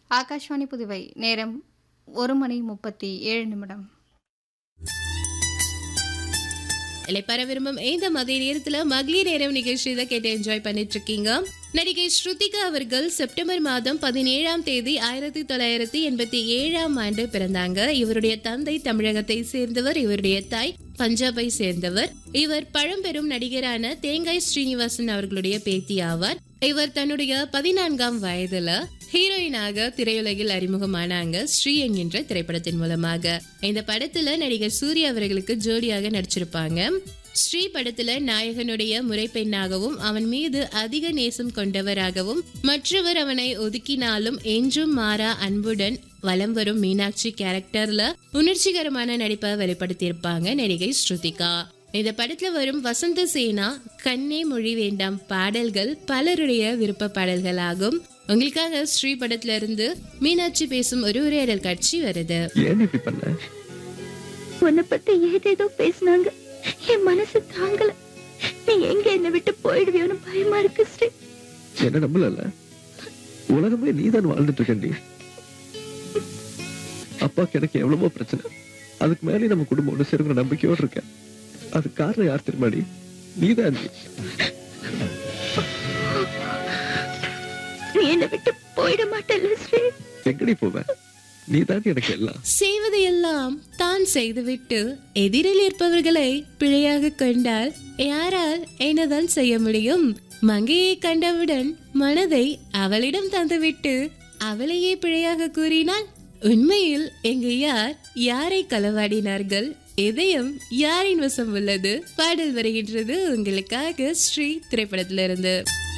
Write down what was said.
ஆகாஷ்வாணி புதுவை நேரம் ஒரு மணி முப்பத்தி ஏழு நிமிடம் இலைப்பற விரும்பும் இந்த மதிய நேரத்துல மகளிர் நேரம் நிகழ்ச்சி தான் கேட்டு என்ஜாய் பண்ணிட்டு இருக்கீங்க நடிகை ஸ்ருதிகா அவர்கள் செப்டம்பர் மாதம் பதினேழாம் தேதி ஆயிரத்தி தொள்ளாயிரத்தி எண்பத்தி ஏழாம் ஆண்டு பிறந்தாங்க இவருடைய தந்தை தமிழகத்தை சேர்ந்தவர் இவருடைய தாய் பஞ்சாபை சேர்ந்தவர் இவர் பழம்பெரும் நடிகரான தேங்காய் ஸ்ரீனிவாசன் அவர்களுடைய பேத்தி ஆவார் இவர் தன்னுடைய பதினான்காம் வயதுல ஹீரோயினாக திரையுலகில் அறிமுகமானாங்க ஸ்ரீ என்கின்ற திரைப்படத்தின் மூலமாக இந்த படத்துல நடிகர் சூர்யா அவர்களுக்கு ஜோடியாக நடிச்சிருப்பாங்க ஸ்ரீ படத்துல நாயகனுடைய முறைப்பெண்ணாகவும் அவன் மீது அதிக நேசம் கொண்டவராகவும் மற்றவர் அவனை ஒதுக்கினாலும் என்றும் மாறா அன்புடன் வலம் வரும் மீனாட்சி கேரக்டர்ல உணர்ச்சிகரமான நடிப்பை வெளிப்படுத்தியிருப்பாங்க நடிகை ஸ்ருதிகா இந்த படத்துல வரும் வசந்த சேனா கண்ணே மொழி வேண்டாம் பாடல்கள் பலருடைய விருப்ப பாடல்களாகும் உங்களுக்காக ஸ்ரீ படத்துல இருந்து மீனாட்சி பேசும் ஒரு உரையாடல் காட்சி வருது ஏன் இப்படி பண்ண உன்னை பத்தி ஏதேதோ பேசினாங்க என் மனசு தாங்கல நீ எங்க என்னை விட்டு போயிடுவியோன்னு பயமா இருக்கு ஸ்ரீ என்ன நம்பல உலகமே நீதான் வாழ்ந்துட்டு இருக்கண்டி அப்பாக்கு எனக்கு எவ்வளவோ பிரச்சனை அதுக்கு மேலே நம்ம குடும்பம் ஒண்ணு சேருங்கிற நம்பிக்கையோடு இருக்கேன் அது காரணம் யார் தெரியுமாடி நீதான் நீ. நீ என்னை விட்டு போயிட மாட்டேல்ல ஸ்ரீ எங்கடி போவேன் நீதான் எனக்கு எல்லாம் செய்வதையெல்லாம் தான் செய்துவிட்டு எதிரில் இருப்பவர்களை பிழையாக கண்டால் யாரால் என்னதான் செய்ய முடியும் மங்கையை கண்டவுடன் மனதை அவளிடம் தந்துவிட்டு அவளையே பிழையாக கூறினால் உண்மையில் எங்க யார் யாரை களவாடினார்கள் இதயம் யாரின் வசம் உள்ளது பாடல் வருகின்றது உங்களுக்காக ஸ்ரீ திரைப்படத்திலிருந்து